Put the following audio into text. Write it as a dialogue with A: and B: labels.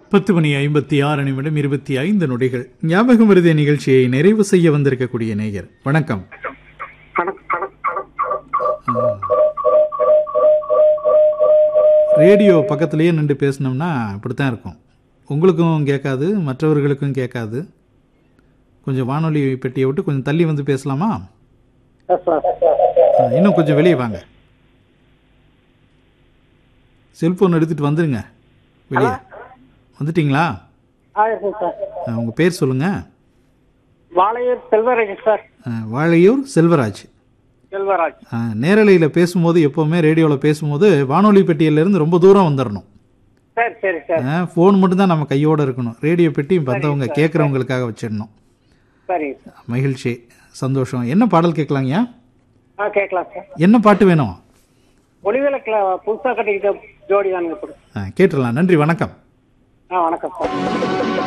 A: பத்து மணி ஐம்பத்தி ஆறு நிமிடம் இருபத்தி ஐந்து நொடிகள் ஞாபகம் வருதே நிகழ்ச்சியை நிறைவு செய்ய வந்திருக்கக்கூடிய நேயர் வணக்கம் ரேடியோ பக்கத்திலேயே நின்று பேசினோம்னா இப்படித்தான் இருக்கும் உங்களுக்கும் கேட்காது மற்றவர்களுக்கும் கேட்காது கொஞ்சம் வானொலி பெட்டியை விட்டு கொஞ்சம் தள்ளி வந்து பேசலாமா ஆ, இன்னும் கொஞ்சம் வெளியே வாங்க செல்போன் எடுத்துட்டு வந்துருங்க வெளியே வந்துட்டீங்களா ஆ, உங்க பேர் சொல்லுங்க
B: வாளையூர் செல்வராஜ் சார்
A: ஆ, வாழையூர் செல்வராஜ்
B: செல்வராஜ்
A: ஆ, நேரலையில் பேசும்போது எப்போவுமே ரேடியோவில் பேசும்போது வானொலி பெட்டியிலேருந்து ரொம்ப தூரம் வந்துடணும்
B: சரி சரி சார்
A: ஃபோன் மட்டும்தான் நம்ம கையோட இருக்கணும் ரேடியோ பெட்டி வந்தவங்க கேட்குறவங்களுக்காக வச்சிடணும்
B: சரிங்க சார்
A: மகிழ்ச்சி சந்தோஷம் என்ன பாடல் கேட்கலாங்கய்யா
B: ஆ கேட்கலாம் சார்
A: என்ன பாட்டு வேணும்
B: ஒளிவிளக்கில் புதுசாக கட்டிக்கிட்ட ஜோடி தானுங்க இப்போ
A: ஆ, கேட்டுடலாம் நன்றி வணக்கம்
B: ஆ வணக்கம் சார்